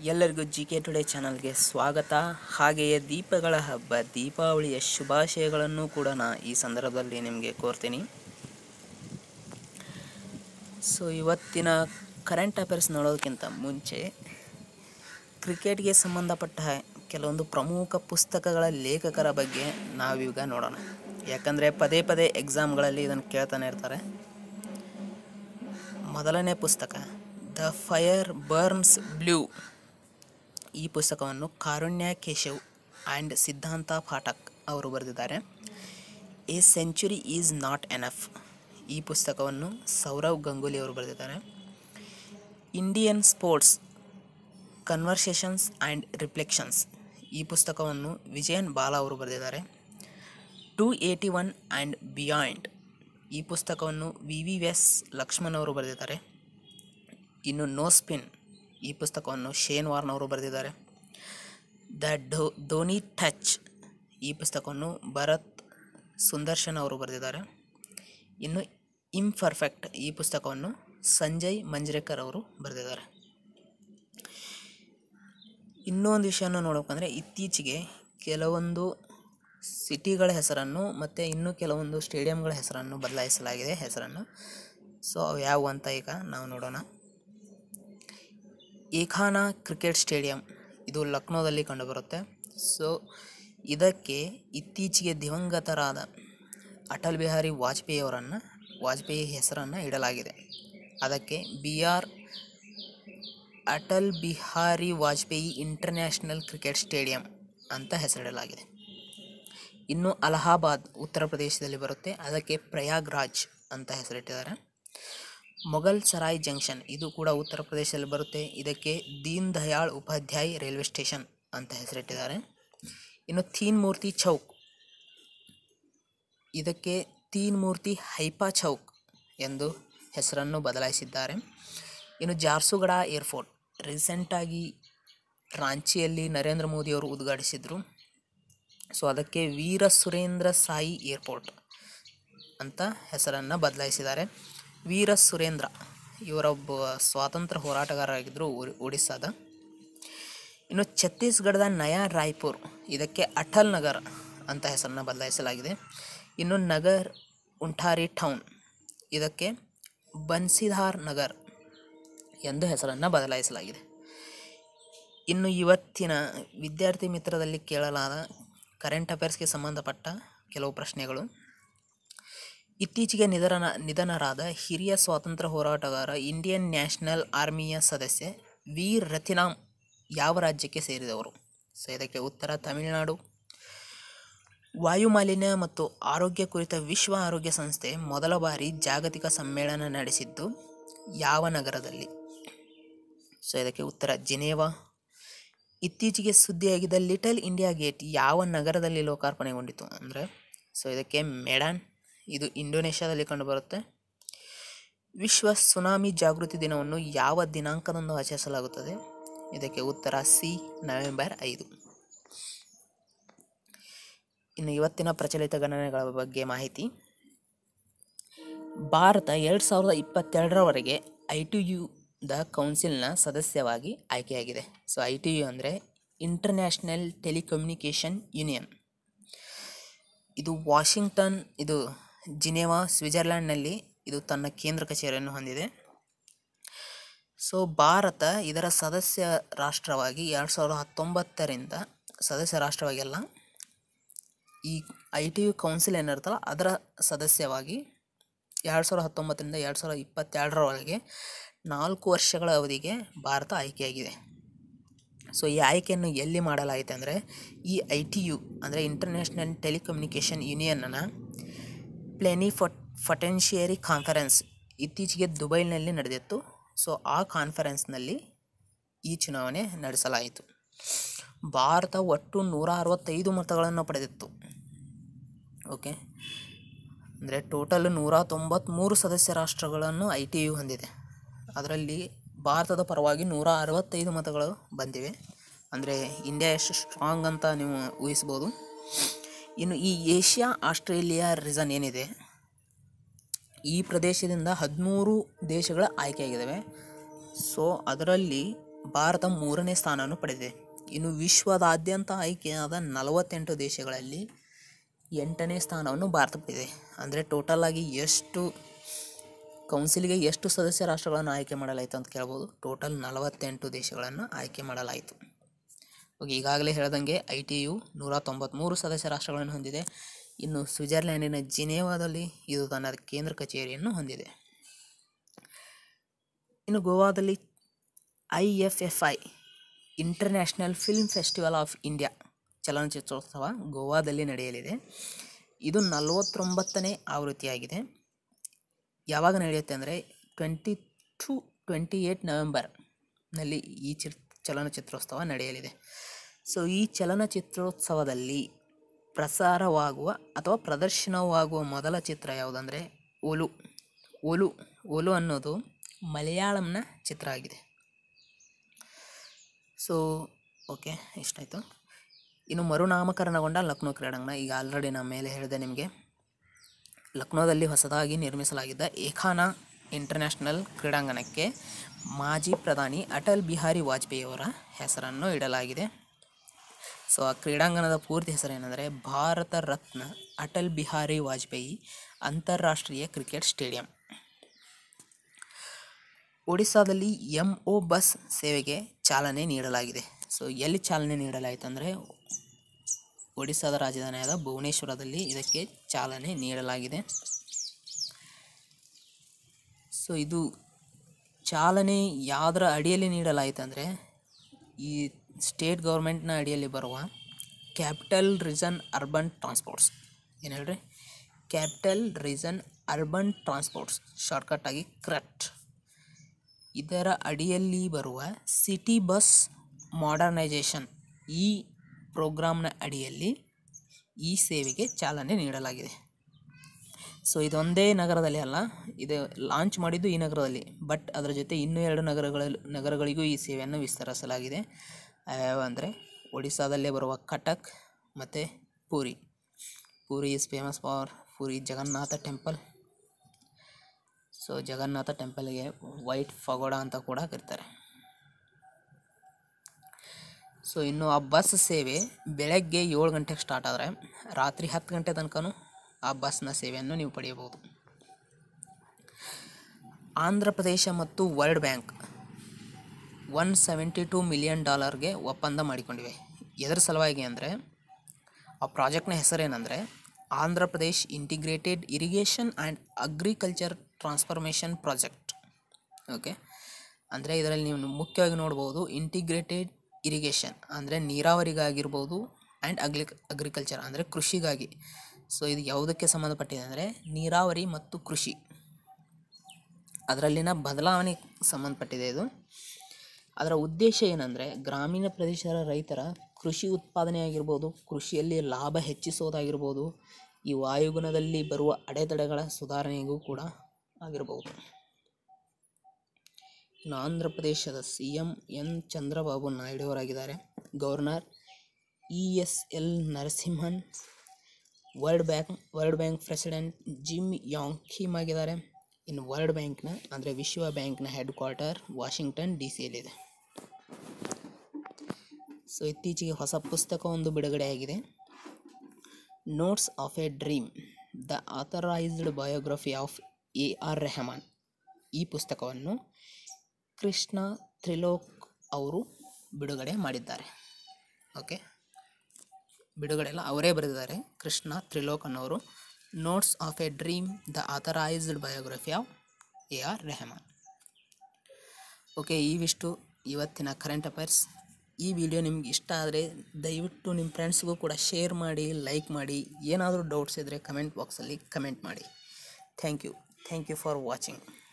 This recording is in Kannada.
ಎಲ್ಲರಿಗೂ ಜಿ ಕೆ ಟುಡೇ ಚಾನಲ್ಗೆ ಸ್ವಾಗತ ಹಾಗೆಯೇ ದೀಪಗಳ ಹಬ್ಬ ದೀಪಾವಳಿಯ ಶುಭಾಶಯಗಳನ್ನು ಕೂಡ ನಾ ಈ ಸಂದರ್ಭದಲ್ಲಿ ನಿಮಗೆ ಕೋರ್ತೀನಿ ಸೊ ಇವತ್ತಿನ ಕರೆಂಟ್ ಅಫೇರ್ಸ್ ನೋಡೋದಕ್ಕಿಂತ ಮುಂಚೆ ಕ್ರಿಕೆಟ್ಗೆ ಸಂಬಂಧಪಟ್ಟ ಕೆಲವೊಂದು ಪ್ರಮುಖ ಪುಸ್ತಕಗಳ ಲೇಖಕರ ಬಗ್ಗೆ ನಾವೀಗ ನೋಡೋಣ ಯಾಕಂದರೆ ಪದೇ ಪದೇ ಎಕ್ಸಾಮ್ಗಳಲ್ಲಿ ಇದನ್ನು ಕೇಳ್ತಾನೆ ಇರ್ತಾರೆ ಮೊದಲನೇ ಪುಸ್ತಕ ದ ಫೈರ್ ಬರ್ನ್ಸ್ ಬ್ಲೂ ಈ ಪುಸ್ತಕವನ್ನು ಕಾರುಣ್ಯ ಕೇಶವ್ ಆ್ಯಂಡ್ ಸಿದ್ಧಾಂತ ಪಾಠಕ್ ಅವರು ಬರೆದಿದ್ದಾರೆ a century is not enough ಈ ಪುಸ್ತಕವನ್ನು ಸೌರವ್ ಗಂಗೂಲಿ ಅವರು ಬರೆದಿದ್ದಾರೆ Indian sports conversations and reflections ಈ ಪುಸ್ತಕವನ್ನು ವಿಜಯನ್ ಬಾಲ ಅವರು ಬರೆದಿದ್ದಾರೆ two eighty one and beyond ಈ ಪುಸ್ತಕವನ್ನು ವಿ ವಿ ಎಸ್ ಲಕ್ಷ್ಮಣ್ ಅವರು ಬರೆದಿದ್ದಾರೆ ಇನ್ನು ನೋ ಸ್ಪಿನ್ ಈ ಪುಸ್ತಕವನ್ನು ಶೇನ್ ವಾರ್ನ್ ಅವರು ಬರೆದಿದ್ದಾರೆ ದ ಡೋ ಧೋನಿ ಟಚ್ ಈ ಪುಸ್ತಕವನ್ನು ಭರತ್ ಸುದರ್ಶನ್ ಅವರು ಬರೆದಿದ್ದಾರೆ ಇನ್ನು ಇಂಪರ್ಫೆಕ್ಟ್ ಈ ಪುಸ್ತಕವನ್ನು ಸಂಜಯ್ ಮಂಜ್ರೇಕರ್ ಅವರು ಬರೆದಿದ್ದಾರೆ ಇನ್ನೊಂದು ವಿಷಯವನ್ನು ನೋಡಬೇಕಂದ್ರೆ ಇತ್ತೀಚೆಗೆ ಕೆಲವೊಂದು ಸಿಟಿಗಳ ಹೆಸರನ್ನು ಮತ್ತು ಇನ್ನೂ ಕೆಲವೊಂದು ಸ್ಟೇಡಿಯಂಗಳ ಹೆಸರನ್ನು ಬದಲಾಯಿಸಲಾಗಿದೆ ಹೆಸರನ್ನು ಸೊ ಅವು ಯಾವುವು ಅಂತ ಈಗ ನಾವು ನೋಡೋಣ ಏಖಾನ ಕ್ರಿಕೆಟ್ ಸ್ಟೇಡಿಯಂ ಇದು ಲಕ್ನೋದಲ್ಲಿ ಕಂಡುಬರುತ್ತೆ ಸೊ ಇದಕ್ಕೆ ಇತ್ತೀಚೆಗೆ ದಿವಂಗತರಾದ ಅಟಲ್ ಬಿಹಾರಿ ವಾಜಪೇಯಿ ಅವರನ್ನು ವಾಜಪೇಯಿ ಹೆಸರನ್ನು ಇಡಲಾಗಿದೆ ಅದಕ್ಕೆ B R Atal Bihari Vajpayee international cricket stadium ಅಂತ ಹೆಸರಿಡಲಾಗಿದೆ ಇನ್ನು ಅಲಹಾಬಾದ್ ಉತ್ತರ ಪ್ರದೇಶದಲ್ಲಿ ಬರುತ್ತೆ ಅದಕ್ಕೆ ಪ್ರಯಾಗ್ರಾಜ್ ಅಂತ ಹೆಸರಿಟ್ಟಿದ್ದಾರೆ ಮೊಘಲ್ ಸರಾಯ್ ಜಂಕ್ಷನ್ ಇದು ಕೂಡ ಉತ್ತರ ಪ್ರದೇಶದಲ್ಲಿ ಬರುತ್ತೆ ಇದಕ್ಕೆ ದೀನ್ ದಯಾಳ್ ಉಪಾಧ್ಯಾಯ್ ರೈಲ್ವೆ ಸ್ಟೇಷನ್ ಅಂತ ಹೆಸರಿಟ್ಟಿದ್ದಾರೆ ಇನ್ನು ತೀನ್ ಮೂರ್ತಿ ಚೌಕ್ ಇದಕ್ಕೆ ತೀನ್ ಮೂರ್ತಿ ಹೈಪಾ ಚೌಕ್ ಎಂದು ಹೆಸರನ್ನು ಬದಲಾಯಿಸಿದ್ದಾರೆ ಇನ್ನು ಜಾರ್ಸುಗಡ ಏರ್ಪೋರ್ಟ್ ರೀಸೆಂಟಾಗಿ ರಾಂಚಿಯಲ್ಲಿ ನರೇಂದ್ರ ಮೋದಿಯವರು ಉದ್ಘಾಟಿಸಿದರು ಸೊ ಅದಕ್ಕೆ ವೀರ ಸುರೇಂದ್ರ ಸಾಯಿ ಏರ್ಪೋರ್ಟ್ ಅಂತ ಹೆಸರನ್ನು ಬದಲಾಯಿಸಿದ್ದಾರೆ ವೀರ ಸುರೇಂದ್ರ ಇವರೊಬ್ಬ ಸ್ವಾತಂತ್ರ್ಯ ಹೋರಾಟಗಾರರಾಗಿದ್ದರು ಒರಿ- ಒಡಿಸ್ಸಾದ ಇನ್ನು ಛತ್ತೀಸ್ಗಢದ ನಯಾ ರಾಯ್ಪುರ್ ಇದಕ್ಕೆ ಅಟಲ್ ನಗರ್ ಅಂತ ಹೆಸರನ್ನು ಬದಲಾಯಿಸಲಾಗಿದೆ ಇನ್ನು ನಗರ್ ಉಂಟಾರಿ ಟೌನ್ ಇದಕ್ಕೆ ಬನ್ಸಿಧಾರ್ ನಗರ್ ಎಂದು ಹೆಸರನ್ನು ಬದಲಾಯಿಸಲಾಗಿದೆ ಇನ್ನು ಇವತ್ತಿನ ವಿದ್ಯಾರ್ಥಿ ಮಿತ್ರದಲ್ಲಿ ಕೇಳಲಾದ ಕರೆಂಟ್ ಅಫೇರ್ಸ್ಗೆ ಸಂಬಂಧಪಟ್ಟ ಕೆಲವು ಪ್ರಶ್ನೆಗಳು ಇತ್ತೀಚೆಗೆ ನಿಧನ ನಿಧನರಾದ ಹಿರಿಯ ಸ್ವಾತಂತ್ರ್ಯ ಹೋರಾಟಗಾರ ಇಂಡಿಯನ್ ನ್ಯಾಷನಲ್ ಆರ್ಮಿಯ ಸದಸ್ಯ ವೀರ್ ರತಿನಾಮ್ ಯಾವ ರಾಜ್ಯಕ್ಕೆ ಸೇರಿದವರು ಸೊ ಇದಕ್ಕೆ ಉತ್ತರ ತಮಿಳುನಾಡು ವಾಯುಮಾಲಿನ್ಯ ಮತ್ತು ಆರೋಗ್ಯ ಕುರಿತ ವಿಶ್ವ ಆರೋಗ್ಯ ಸಂಸ್ಥೆ ಮೊದಲ ಬಾರಿ ಜಾಗತಿಕ ಸಮ್ಮೇಳನ ನಡೆಸಿದ್ದು ಯಾವ ನಗರದಲ್ಲಿ ಸೊ ಇದಕ್ಕೆ ಉತ್ತರ ಜಿನೇವಾ ಇತ್ತೀಚೆಗೆ ಸುದ್ದಿಯಾಗಿದ್ದ ಲಿಟಲ್ ಇಂಡಿಯಾ ಗೇಟ್ ಯಾವ ನಗರದಲ್ಲಿ ಲೋಕಾರ್ಪಣೆಗೊಂಡಿತು ಅಂದರೆ ಸೊ ಇದಕ್ಕೆ ಮೆಡಾನ್ ಇದು ಇಂಡೋನೇಷ್ಯಾದಲ್ಲಿ ಕಂಡುಬರುತ್ತೆ ವಿಶ್ವ ಸುನಾಮಿ ಜಾಗೃತಿ ದಿನವನ್ನು ಯಾವ ದಿನಾಂಕದಂದು ಆಚರಿಸಲಾಗುತ್ತದೆ ಇದಕ್ಕೆ ಉತ್ತರ ಸಿ ನವೆಂಬರ್ ಐದು ಇನ್ನು ಇವತ್ತಿನ ಪ್ರಚಲಿತ ಗಣನೆಗಳ ಬಗ್ಗೆ ಮಾಹಿತಿ ಭಾರತ ಎರಡು ಸಾವಿರದ ಇಪ್ಪತ್ತೆರಡರವರೆಗೆ ಐ ಟಿ ಯು ದ ಕೌನ್ಸಿಲ್ನ ಸದಸ್ಯವಾಗಿ ಆಯ್ಕೆಯಾಗಿದೆ ಸೊ ಐ ಟಿ ಯು ಅಂದರೆ ಇಂಟರ್ನ್ಯಾಷನಲ್ ಟೆಲಿಕಮ್ಯುನಿಕೇಷನ್ ಯೂನಿಯನ್ ಇದು ವಾಷಿಂಗ್ಟನ್ ಇದು ಜಿನೇವಾ ಸ್ವಿಟ್ಜರ್ಲ್ಯಾಂಡ್ನಲ್ಲಿ ಇದು ತನ್ನ ಕೇಂದ್ರ ಕಚೇರಿಯನ್ನು ಹೊಂದಿದೆ ಸೊ ಭಾರತ ಇದರ ಸದಸ್ಯ ರಾಷ್ಟ್ರವಾಗಿ ಎರಡು ಸಾವಿರದ ಹತ್ತೊಂಬತ್ತರಿಂದ ಸದಸ್ಯ ರಾಷ್ಟ್ರವಾಗಿ ಅಲ್ಲ ಈ ಐ ಟಿ ಯು ಕೌನ್ಸಿಲ್ ಏನಿರುತ್ತಲ್ಲ ಅದರ ಸದಸ್ಯವಾಗಿ ಎರಡು ಸಾವಿರದ ಹತ್ತೊಂಬತ್ತರಿಂದ ಎರಡು ಸಾವಿರದ ಇಪ್ಪತ್ತೆರಡರವರೆಗೆ ನಾಲ್ಕು ವರ್ಷಗಳ ಅವಧಿಗೆ ಭಾರತ ಆಯ್ಕೆಯಾಗಿದೆ ಸೊ ಈ ಆಯ್ಕೆಯನ್ನು ಎಲ್ಲಿ ಮಾಡಲಾಯಿತು ಅಂದರೆ ಈ ಐ ಟಿ ಯು ಅಂದರೆ ಇಂಟರ್ನ್ಯಾಷನಲ್ ಟೆಲಿಕಮ್ಯುನಿಕೇಷನ್ ಯೂನಿಯನ್ನ ಪ್ಲೆನಿಫಟ್ ಫಟೆನ್ಷಿಯರಿ ಕಾನ್ಫರೆನ್ಸ್ ಇತ್ತೀಚೆಗೆ ದುಬೈನಲ್ಲಿ ನಡೆದಿತ್ತು ಸೊ ಆ ಕಾನ್ಫರೆನ್ಸ್ನಲ್ಲಿ ಈ ಚುನಾವಣೆ ನಡೆಸಲಾಯಿತು ಭಾರತ ಒಟ್ಟು ನೂರ ಅರವತ್ತೈದು ಮತಗಳನ್ನು ಪಡೆದಿತ್ತು ಓಕೆ ಅಂದರೆ ಟೋಟಲ್ ನೂರ ತೊಂಬತ್ತ್ಮೂರು ಸದಸ್ಯ ರಾಷ್ಟ್ರಗಳನ್ನು ಐ ಟಿ ಯು ಹೊಂದಿದೆ ಅದರಲ್ಲಿ ಭಾರತದ ಪರವಾಗಿ ನೂರ ಅರವತ್ತೈದು ಮತಗಳು ಬಂದಿವೆ ಅಂದರೆ ಇಂಡಿಯಾ ಎಷ್ಟು ಸ್ಟ್ರಾಂಗ್ ಅಂತ ನೀವು ಊಹಿಸ್ಬೋದು ಇನ್ನು ಈ ಏಷ್ಯಾ ಆಸ್ಟ್ರೇಲಿಯಾ ರೀಸನ್ ಏನಿದೆ ಈ ಪ್ರದೇಶದಿಂದ ಹದಿಮೂರು ದೇಶಗಳ ಆಯ್ಕೆಯಾಗಿದ್ದಾವೆ ಸೊ ಅದರಲ್ಲಿ ಭಾರತ ಮೂರನೇ ಸ್ಥಾನವನ್ನು ಪಡೆದಿದೆ ಇನ್ನು ವಿಶ್ವದಾದ್ಯಂತ ಆಯ್ಕೆಯಾದ ನಲವತ್ತೆಂಟು ದೇಶಗಳಲ್ಲಿ ಎಂಟನೇ ಸ್ಥಾನವನ್ನು ಭಾರತ ಪಡೆದಿದೆ ಅಂದರೆ ಟೋಟಲ್ ಆಗಿ ಎಷ್ಟು ಕೌನ್ಸಿಲ್ಗೆ ಎಷ್ಟು ಸದಸ್ಯ ರಾಷ್ಟ್ರಗಳನ್ನು ಆಯ್ಕೆ ಮಾಡಲಾಯಿತು ಅಂತ ಕೇಳ್ಬೋದು ಟೋಟಲ್ ನಲವತ್ತೆಂಟು ದೇಶಗಳನ್ನು ಆಯ್ಕೆ ಮಾಡಲಾಯಿತು ಓಕೆ ಈಗಾಗಲೇ ಹೇಳ್ದಂಗೆ ಐ ಟಿ ಯು ನೂರ ತೊಂಬತ್ತ್ಮೂರು ಸದಸ್ಯ ರಾಷ್ಟ್ರಗಳನ್ನು ಹೊಂದಿದೆ ಇನ್ನು ಸ್ವಿಟ್ಜರ್ಲ್ಯಾಂಡಿನ ಜಿನೇವಾದಲ್ಲಿ ಇದು ತನ್ನ ಕೇಂದ್ರ ಕಚೇರಿಯನ್ನು ಹೊಂದಿದೆ ಇನ್ನು ಗೋವಾದಲ್ಲಿ I F F I international film festival of India ಚಲನಚಿತ್ರೋತ್ಸವ ಗೋವಾದಲ್ಲಿ ನಡೆಯಲಿದೆ ಇದು ನಲವತ್ತೊಂಬತ್ತನೇ ಆವೃತ್ತಿಯಾಗಿದೆ ಯಾವಾಗ ನಡೆಯುತ್ತೆ ಅಂದರೆ ಟ್ವೆಂಟಿ ಟು ಟ್ವೆಂಟಿ ಏಯ್ಟ್ ನವೆಂಬರ್ನಲ್ಲಿ ಈ ಚಿ ಚಲನಚಿತ್ರೋತ್ಸವ ನಡೆಯಲಿದೆ ಸೊ ಈ ಚಲನಚಿತ್ರೋತ್ಸವದಲ್ಲಿ ಪ್ರಸಾರವಾಗುವ ಅಥವಾ ಪ್ರದರ್ಶನವಾಗುವ ಮೊದಲ ಚಿತ್ರ ಯಾವುದಂದರೆ ಓಲು ಓಲು ಓಲು ಅನ್ನೋದು ಮಲಯಾಳಂನ ಚಿತ್ರ ಆಗಿದೆ ಸೊ ಓಕೆ ಇಷ್ಟಾಯಿತು ಇನ್ನು ಮರುನಾಮಕರಣಗೊಂಡ ಲಕ್ನೋ ಕ್ರೀಡಾಂಗಣ ಈಗ ಆಲ್ರೆಡಿ ನಾನು ಮೇಲೆ ಹೇಳಿದೆ ನಿಮಗೆ ಲಕ್ನೋದಲ್ಲಿ ಹೊಸದಾಗಿ ನಿರ್ಮಿಸಲಾಗಿದ್ದ ಏಖಾನ ಇಂಟರ್ನ್ಯಾಷನಲ್ ಕ್ರೀಡಾಂಗಣಕ್ಕೆ ಮಾಜಿ ಪ್ರಧಾನಿ ಅಟಲ್ ಬಿಹಾರಿ ವಾಜಪೇಯಿಯವರ ಹೆಸರನ್ನು ಇಡಲಾಗಿದೆ ಸೊ ಆ ಕ್ರೀಡಾಂಗಣದ ಪೂರ್ತಿ ಹೆಸರೇನೆಂದರೆ ಭಾರತ ರತ್ನ ಅಟಲ್ ಬಿಹಾರಿ ವಾಜಪೇಯಿ ಅಂತಾರಾಷ್ಟ್ರೀಯ ಕ್ರಿಕೆಟ್ ಸ್ಟೇಡಿಯಂ ಒಡಿಸ್ಸಾದಲ್ಲಿ ಎಂ ಒ ಬಸ್ ಸೇವೆಗೆ ಚಾಲನೆ ನೀಡಲಾಗಿದೆ ಸೊ ಎಲ್ಲಿ ಚಾಲನೆ ನೀಡಲಾಯಿತು ಅಂದರೆ ಒಡಿಸ್ಸಾದ ರಾಜಧಾನಿಯಾದ ಭುವನೇಶ್ವರದಲ್ಲಿ ಇದಕ್ಕೆ ಚಾಲನೆ ನೀಡಲಾಗಿದೆ ಸೊ ಇದು ಚಾಲನೆ ಯಾವುದರ ಅಡಿಯಲ್ಲಿ ನೀಡಲಾಯಿತು ಅಂದರೆ ಈ ಸ್ಟೇಟ್ ಗೌರ್ಮೆಂಟ್ನ ಅಡಿಯಲ್ಲಿ ಬರುವ ಕ್ಯಾಪಿಟಲ್ ರೀಸನ್ ಅರ್ಬನ್ ಟ್ರಾನ್ಸ್ಪೋರ್ಟ್ಸ್ ಏನು ಹೇಳ್ರಿ ಕ್ಯಾಪಿಟಲ್ ರೀಸನ್ ಅರ್ಬನ್ ಟ್ರಾನ್ಸ್ಪೋರ್ಟ್ಸ್ ಶಾರ್ಟ್ಕಟ್ಟಾಗಿ ಕ್ರಟ್ ಇದರ ಅಡಿಯಲ್ಲಿ ಬರುವ ಸಿಟಿ ಬಸ್ ಮಾಡರ್ನೈಜೇಷನ್ ಈ ಪ್ರೋಗ್ರಾಮ್ನ ಅಡಿಯಲ್ಲಿ ಈ ಸೇವೆಗೆ ಚಾಲನೆ ನೀಡಲಾಗಿದೆ ಸೊ ಇದೊಂದೇ ನಗರದಲ್ಲಿ ಅಲ್ಲ ಇದು ಲಾಂಚ್ ಮಾಡಿದ್ದು ಈ ನಗರದಲ್ಲಿ ಬಟ್ ಅದರ ಜೊತೆ ಇನ್ನೂ ಎರಡು ನಗರಗಳಲ್ಲಿ ನಗರಗಳಿಗೂ ಈ ಸೇವೆಯನ್ನು ವಿಸ್ತರಿಸಲಾಗಿದೆ ಯಾವ್ಯಾವ ಅಂದರೆ ಒಡಿಸ್ಸಾದಲ್ಲೇ ಬರುವ ಕಟಕ್ ಮತ್ತು Puri Puri is famous for Puri Jagannath temple so Jagannath ಟೆಂಪಲ್ಗೆ ವೈಟ್ ಫಗೋಡ ಅಂತ ಕೂಡ ಕರೀತಾರೆ ಸೊ ಇನ್ನು ಆ ಬಸ್ ಸೇವೆ ಬೆಳಗ್ಗೆ ಏಳು ಗಂಟೆಗೆ ಸ್ಟಾರ್ಟ್ ಆದರೆ ರಾತ್ರಿ ಹತ್ತು ಗಂಟೆ ತನಕನೂ ಆ ಬಸ್ನ ಸೇವೆಯನ್ನು ನೀವು ಪಡೆಯಬಹುದು ಆಂಧ್ರ ಪ್ರದೇಶ ಮತ್ತು World Bank one seventy two million ಡಾಲರ್ಗೆ ಒಪ್ಪಂದ ಮಾಡಿಕೊಂಡಿವೆ ಎದರ ಸಲುವಾಗಿ ಅಂದರೆ ಆ ಪ್ರಾಜೆಕ್ಟ್ನ ಹೆಸರೇನೆಂದರೆ Andhra Pradesh integrated irrigation and agriculture transformation project okay ಅಂದರೆ ಇದರಲ್ಲಿ ನೀವು ಮುಖ್ಯವಾಗಿ ನೋಡ್ಬೋದು ಇಂಟಿಗ್ರೇಟೆಡ್ ಇರಿಗೇಷನ್ ಅಂದರೆ ನೀರಾವರಿಗಾಗಿರ್ಬೋದು ಆ್ಯಂಡ್ ಅಗ್ರಿ ಅಗ್ರಿಕಲ್ಚರ್ ಅಂದರೆ ಕೃಷಿಗಾಗಿ ಸೊ ಇದು ಯಾವುದಕ್ಕೆ ಸಂಬಂಧಪಟ್ಟಿದೆ ಅಂದರೆ ನೀರಾವರಿ ಮತ್ತು ಕೃಷಿ ಅದರಲ್ಲಿನ ಬದಲಾವಣೆ ಸಂಬಂಧಪಟ್ಟಿದೆ ಇದು ಅದರ ಉದ್ದೇಶ ಏನಂದರೆ ಗ್ರಾಮೀಣ ಪ್ರದೇಶದ ರೈತರ ಕೃಷಿ ಉತ್ಪಾದನೆ ಆಗಿರ್ಬೋದು ಕೃಷಿಯಲ್ಲಿ ಲಾಭ ಹೆಚ್ಚಿಸೋದಾಗಿರ್ಬೋದು ಈ ವಾಯುಗುಣದಲ್ಲಿ ಬರುವ ಅಡೆತಡೆಗಳ ಸುಧಾರಣೆಗೂ ಕೂಡ ಆಗಿರ್ಬೋದು ಇನ್ನು ಆಂಧ್ರ ಪ್ರದೇಶದ C M N Chandrababu Naidu ಅವರಾಗಿದ್ದಾರೆ governor E S L Narasimhan World Bank World Bank president Jim Yong Kim ಆಗಿದ್ದಾರೆ ಇನ್ನು ವರ್ಲ್ಡ್ ಬ್ಯಾಂಕ್ನ ಅಂದರೆ ವಿಶ್ವ ಬ್ಯಾಂಕ್ನ ಹೆಡ್ ಕ್ವಾರ್ಟರ್ ವಾಷಿಂಗ್ಟನ್ ಡಿ ಸಿಯಲ್ಲಿದೆ ಸೊ ಇತ್ತೀಚೆಗೆ ಹೊಸ ಪುಸ್ತಕ ಒಂದು ಬಿಡುಗಡೆಯಾಗಿದೆ notes of a dream the authorised biography of A R Rahman ಈ ಪುಸ್ತಕವನ್ನು ಕೃಷ್ಣ ತ್ರಿಲೋಕ್ ಅವರು ಬಿಡುಗಡೆ ಮಾಡಿದ್ದಾರೆ ಓಕೆ ಬಿಡುಗಡೆ ಎಲ್ಲ ಅವರೇ ಬರೆದಿದ್ದಾರೆ ಕೃಷ್ಣ ತ್ರಿಲೋಕ್ ಅನ್ನೋರು notes of a dream the authorised biography of A R Rahman okay ಇವಿಷ್ಟು ಇವತ್ತಿನ ಕರೆಂಟ್ ಅಫೇರ್ಸ್ ಈ ವಿಡಿಯೋ ನಿಮ್ಗೆ ಇಷ್ಟ ಆದರೆ ದಯವಿಟ್ಟು ನಿಮ್ಮ ಫ್ರೆಂಡ್ಸ್ಗೂ ಕೂಡ ಶೇರ್ ಮಾಡಿ ಲೈಕ್ ಮಾಡಿ ಏನಾದರೂ ಡೌಟ್ಸ್ ಇದ್ದರೆ ಕಮೆಂಟ್ ಬಾಕ್ಸಲ್ಲಿ ಕಮೆಂಟ್ ಮಾಡಿ thank you thank you for watching